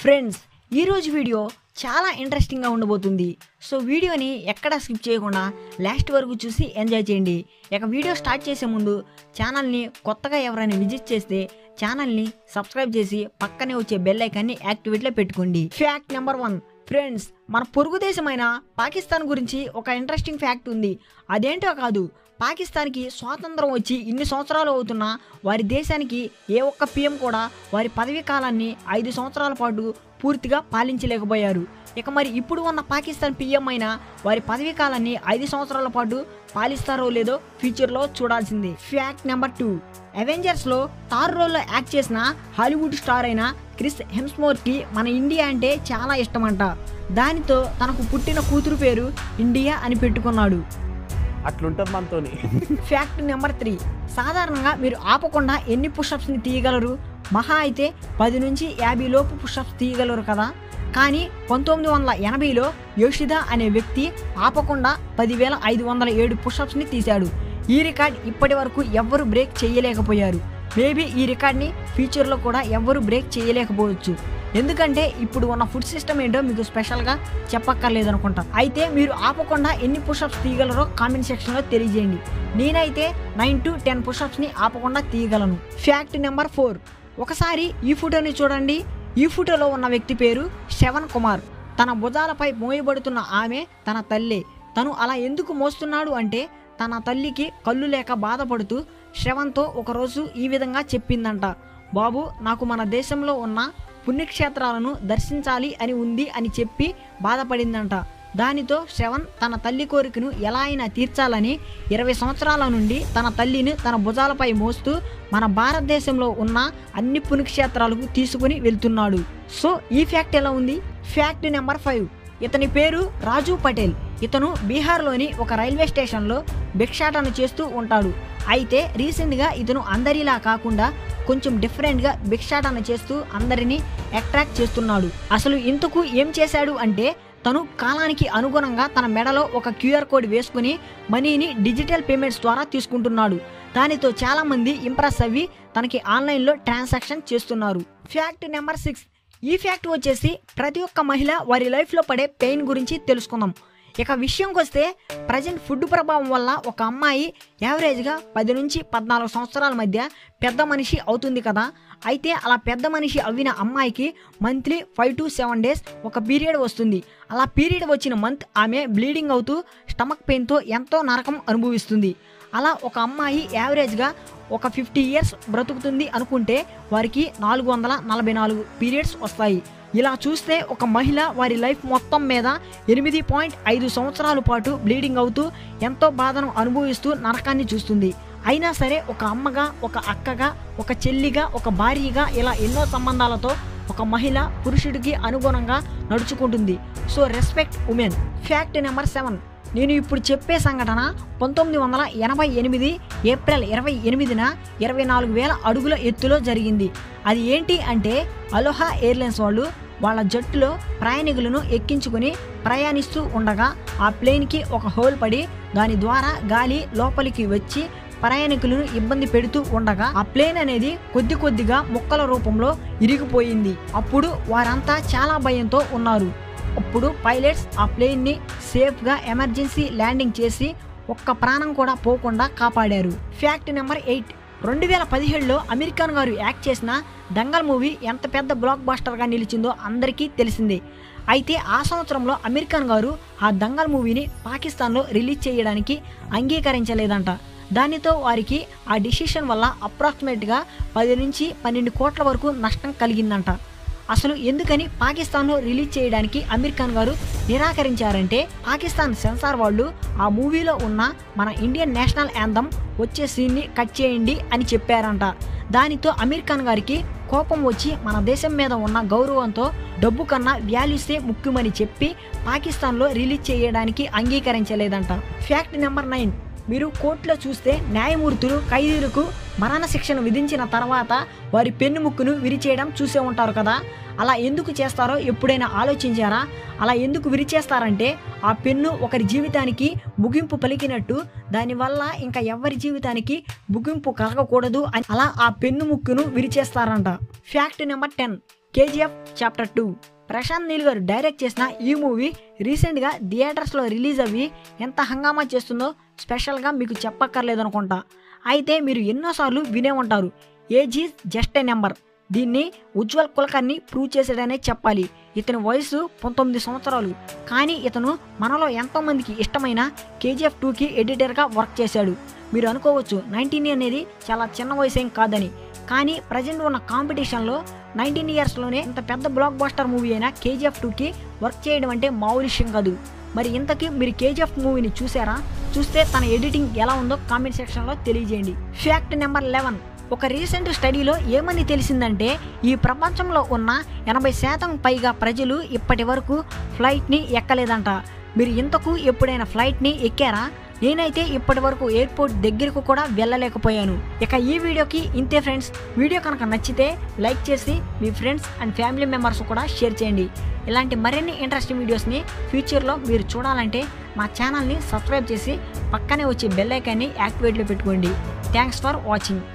friends ఈరోజు video చాలా ఇంట్రెస్టింగ్గా ఉండబోతుంది సో వీడియోని ఎక్కడా స్కిప్ చేయకుండా లాస్ట్ వరకు చూసి ఎంజాయ్ చేయండి ఇక వీడియో స్టార్ట్ చేసే ముందు ఛానల్ని కొత్తగా ఎవరైనా విజిట్ చేస్తే ఛానల్ని సబ్స్క్రైబ్ చేసి పక్కనే వచ్చే బెల్ ఐకాన్ని యాక్టివేట్లో పెట్టుకోండి ఫ్యాక్ట్ నెంబర్ వన్ ఫ్రెండ్స్ మన పొరుగు దేశమైన పాకిస్తాన్ గురించి ఒక ఇంట్రెస్టింగ్ ఫ్యాక్ట్ ఉంది అదేంటో కాదు పాకిస్తాన్కి స్వాతంత్రం వచ్చి ఇన్ని సంవత్సరాలు అవుతున్నా వారి దేశానికి ఏ ఒక్క పిఎం కూడా వారి పదవీ కాలాన్ని ఐదు సంవత్సరాల పాటు పూర్తిగా పాలించలేకపోయారు ఇక మరి ఇప్పుడు ఉన్న పాకిస్తాన్ పిఎం అయిన వారి పదవీ కాలాన్ని ఐదు సంవత్సరాల పాటు పాలిస్తారో లేదో ఫ్యూచర్లో చూడాల్సింది ఫ్యాక్ట్ నెంబర్ టూ అవెంజర్స్లో తార్ రోల్లో యాక్ట్ చేసిన హాలీవుడ్ స్టార్ అయిన క్రిస్ హెమ్స్మోర్కి మన ఇండియా అంటే చాలా ఇష్టమంట దానితో తనకు పుట్టిన కూతురు పేరు ఇండియా అని పెట్టుకున్నాడు అట్లుంటుంది మనతోని ఫ్యాక్ట్ నెంబర్ త్రీ సాధారణంగా మీరు ఆపకుండా ఎన్ని పుషప్స్ని తీయగలరు మహా అయితే పది నుంచి యాభై లోపు పుషప్స్ తీయగలరు కదా కానీ పంతొమ్మిది వందల ఎనభైలో యోషిదా అనే వ్యక్తి ఆపకుండా పదివేల ఐదు వందల ఏడు పుషప్స్ని తీశాడు ఈ రికార్డ్ ఇప్పటి వరకు ఎవ్వరు బ్రేక్ చేయలేకపోయారు మేబీ ఈ రికార్డ్ని ఫ్యూచర్లో కూడా ఎవ్వరు బ్రేక్ చేయలేకపోవచ్చు ఎందుకంటే ఇప్పుడు ఉన్న ఫుడ్ సిస్టమ్ ఏంటో మీకు స్పెషల్గా చెప్పక్కర్లేదు అనుకుంటా అయితే మీరు ఆపకుండా ఎన్ని పుషప్స్ తీయగలరో కామెంట్ సెక్షన్లో తెలియజేయండి నేనైతే నైన్ టు టెన్ పుషప్స్ని ఆపకుండా తీయగలను ఫ్యాక్ట్ నెంబర్ ఫోర్ ఒకసారి ఈ ఫోటోని చూడండి ఈ ఫోటోలో ఉన్న వ్యక్తి పేరు శ్రవణ్ కుమార్ తన భుజాలపై మోయబడుతున్న ఆమె తన తల్లే తను అలా ఎందుకు మోస్తున్నాడు అంటే తన తల్లికి కళ్ళు లేక బాధపడుతూ శ్రవణ్తో ఒకరోజు ఈ విధంగా చెప్పిందంట బాబు నాకు మన దేశంలో ఉన్న పుణ్యక్షేత్రాలను దర్శించాలి అని ఉంది అని చెప్పి బాధపడిందంట దానితో శ్రవణ్ తన తల్లి కోరికను ఎలా అయినా తీర్చాలని ఇరవై సంవత్సరాల నుండి తన తల్లిని తన భుజాలపై మోస్తూ మన భారతదేశంలో ఉన్న అన్ని పుణ్యక్షేత్రాలకు తీసుకుని వెళ్తున్నాడు సో ఈ ఫ్యాక్ట్ ఎలా ఉంది ఫ్యాక్ట్ నెంబర్ ఫైవ్ ఇతని పేరు రాజు పటేల్ ఇతను బీహార్లోని ఒక రైల్వే స్టేషన్లో భిక్షాటన చేస్తూ ఉంటాడు అయితే రీసెంట్గా ఇతను అందరిలా కాకుండా కొంచెం డిఫరెంట్గా భిక్షాటన చేస్తూ అందరినీ అట్రాక్ట్ చేస్తున్నాడు అసలు ఇంతకు ఏం చేశాడు అంటే తను కాలానికి అనుగుణంగా తన మెడలో ఒక క్యూఆర్ కోడ్ వేసుకుని మనీని డిజిటల్ పేమెంట్స్ ద్వారా తీసుకుంటున్నాడు దానితో చాలామంది ఇంప్రెస్ అవ్వి తనకి ఆన్లైన్లో ట్రాన్సాక్షన్ చేస్తున్నారు ఫ్యాక్ట్ నెంబర్ సిక్స్ ఈ ఫ్యాక్ట్ వచ్చేసి ప్రతి ఒక్క మహిళ వారి లైఫ్లో పడే పెయిన్ గురించి తెలుసుకుందాం ఇక విషయంకి వస్తే ప్రజెంట్ ఫుడ్ ప్రభావం వల్ల ఒక అమ్మాయి యావరేజ్గా పది నుంచి పద్నాలుగు సంవత్సరాల మధ్య పెద్ద మనిషి అవుతుంది కదా అయితే అలా పెద్ద మనిషి అవ్విన అమ్మాయికి monthly five to seven days ఒక పీరియడ్ వస్తుంది అలా పీరియడ్ వచ్చిన మంత్ ఆమె బ్లీడింగ్ అవుతూ స్టమక్ పెయిన్తో ఎంతో నరకం అనుభవిస్తుంది అలా ఒక అమ్మాయి యావరేజ్గా ఒక ఫిఫ్టీ ఇయర్స్ బ్రతుకుతుంది అనుకుంటే వారికి నాలుగు వందల నలభై నాలుగు పీరియడ్స్ వస్తాయి ఇలా చూస్తే ఒక మహిళ వారి లైఫ్ మొత్తం మీద ఎనిమిది పాయింట్ ఐదు సంవత్సరాల పాటు బ్లీడింగ్ అవుతూ ఎంతో బాధను అనుభవిస్తూ నరకాన్ని చూస్తుంది అయినా సరే ఒక అమ్మగా ఒక అక్కగా ఒక చెల్లిగా ఒక భార్యగా ఇలా ఎన్నో సంబంధాలతో ఒక మహిళ పురుషుడికి అనుగుణంగా నడుచుకుంటుంది so respect women fact number seven నేను ఇప్పుడు చెప్పే సంఘటన పంతొమ్మిది వందల ఎనభై ఎనిమిది ఏప్రిల్ ఇరవై ఎనిమిదిన ఇరవై నాలుగు వేల అడుగుల ఎత్తులో జరిగింది అది ఏంటి అంటే అలోహా ఎయిర్లైన్స్ వాళ్ళు వాళ్ళ జట్టులో ప్రయాణికులను ఎక్కించుకుని ప్రయాణిస్తూ ఉండగా ఆ ప్లేన్కి ఒక హోల్ పడి దాని ద్వారా గాలి లోపలికి వచ్చి ప్రయాణికులను ఇబ్బంది పెడుతూ ఉండగా ఆ ప్లేన్ అనేది కొద్ది కొద్దిగా ముక్కల రూపంలో ఇరిగిపోయింది అప్పుడు వారంతా చాలా భయంతో ఉన్నారు అప్పుడు పైలట్స్ ఆ ప్లేన్ని సేఫ్గా ఎమర్జెన్సీ ల్యాండింగ్ చేసి ఒక్క ప్రాణం కూడా పోకుండా కాపాడారు ఫ్యాక్ట్ నెంబర్ ఎయిట్ రెండు వేల పదిహేడులో అమెరికన్ గారు యాక్ట్ చేసిన దంగల్ మూవీ ఎంత పెద్ద బ్లాక్ బాస్టర్గా నిలిచిందో అందరికీ తెలిసిందే అయితే ఆ సంవత్సరంలో అమెరికన్ గారు ఆ దంగల్ మూవీని పాకిస్తాన్లో రిలీజ్ చేయడానికి అంగీకరించలేదంట దానితో వారికి ఆ డిసిషన్ వల్ల అప్రాక్సిమేట్గా పది నుంచి పన్నెండు కోట్ల వరకు నష్టం కలిగిందంట అసలు ఎందుకని పాకిస్తాన్లో రిలీజ్ చేయడానికి అమీర్ ఖాన్ గారు నిరాకరించారంటే పాకిస్తాన్ సెన్సార్ వాళ్ళు ఆ మూవీలో ఉన్న మన ఇండియన్ నేషనల్ యాంథమ్ వచ్చే సీన్ని కట్ చేయండి అని చెప్పారంట దానితో అమీర్ ఖాన్ గారికి కోపం వచ్చి మన దేశం మీద ఉన్న గౌరవంతో డబ్బు కన్నా వాల్యూసే ముఖ్యమని చెప్పి పాకిస్తాన్లో రిలీజ్ చేయడానికి అంగీకరించలేదంట ఫ్యాక్ట్ నెంబర్ నైన్ మీరు కోర్టులో చూస్తే న్యాయమూర్తులు ఖైదీలకు మరణశిక్షను విధించిన తర్వాత వారి పెన్ను ముక్కును విరిచేయడం చూసే ఉంటారు కదా అలా ఎందుకు చేస్తారో ఎప్పుడైనా ఆలోచించారా అలా ఎందుకు విరిచేస్తారంటే ఆ పెన్ను ఒకరి జీవితానికి ముగింపు పలికినట్టు దానివల్ల ఇంకా ఎవరి జీవితానికి ముగింపు కలగకూడదు అని అలా ఆ పెన్ను ముక్కును విరిచేస్తారంట fact number ten KGF chapter two Prashanth Neel garu direct చేసిన ఈ మూవీ రీసెంట్గా థియేటర్స్లో రిలీజ్ అవ్వి ఎంత హంగామా చేస్తుందో స్పెషల్గా మీకు చెప్పక్కర్లేదు అనుకుంటా అయితే మీరు ఎన్నోసార్లు వినే ఉంటారు age is just a number దీన్ని ఉజ్వల్ కులకర్ని ప్రూవ్ చేశాడనే చెప్పాలి ఇతని వయసు పంతొమ్మిది సంవత్సరాలు కానీ ఇతను మనలో ఎంతోమందికి ఇష్టమైన కేజీఎఫ్ టూకి ఎడిటర్గా వర్క్ చేశాడు మీరు అనుకోవచ్చు నైన్టీన్ అనేది చాలా చిన్న వయసు ఏం కాదని కానీ ప్రజెంట్ ఉన్న కాంపిటీషన్లో నైన్టీన్ ఇయర్స్లోనే ఇంత పెద్ద బ్లాక్ బాస్టర్ మూవీ అయిన కేజీఎఫ్ టూకి వర్క్ చేయడం అంటే మామూలు విషయం కాదు మరి ఇంతకీ మీరు కేజీఎఫ్ మూవీని చూసారా చూస్తే తన ఎడిటింగ్ ఎలా ఉందో కామెంట్ సెక్షన్లో తెలియజేయండి ఫ్యాక్ట్ నెంబర్ లెవెన్ ఒక రీసెంట్ స్టడీలో ఏమని తెలిసిందంటే ఈ ప్రపంచంలో ఉన్న ఎనభై శాతం పైగా ప్రజలు ఇప్పటి వరకు ఫ్లైట్ని ఎక్కలేదంట మీరు ఇంతకు ఎప్పుడైనా ఫ్లైట్ని ఎక్కారా నేనైతే ఇప్పటి వరకు ఎయిర్పోర్ట్ దగ్గరకు కూడా వెళ్ళలేకపోయాను ఇక ఈ వీడియోకి ఇంతే ఫ్రెండ్స్ వీడియో కనుక నచ్చితే లైక్ చేసి మీ ఫ్రెండ్స్ అండ్ ఫ్యామిలీ మెంబర్స్ కూడా షేర్ చేయండి ఇలాంటి మరిన్ని ఇంట్రెస్టింగ్ వీడియోస్ని ఫ్యూచర్లో మీరు చూడాలంటే మా ఛానల్ని సబ్స్క్రైబ్ చేసి పక్కనే వచ్చే బెల్ ఐకాన్ని యాక్టివేట్లో పెట్టుకోండి థ్యాంక్స్ ఫర్ వాచింగ్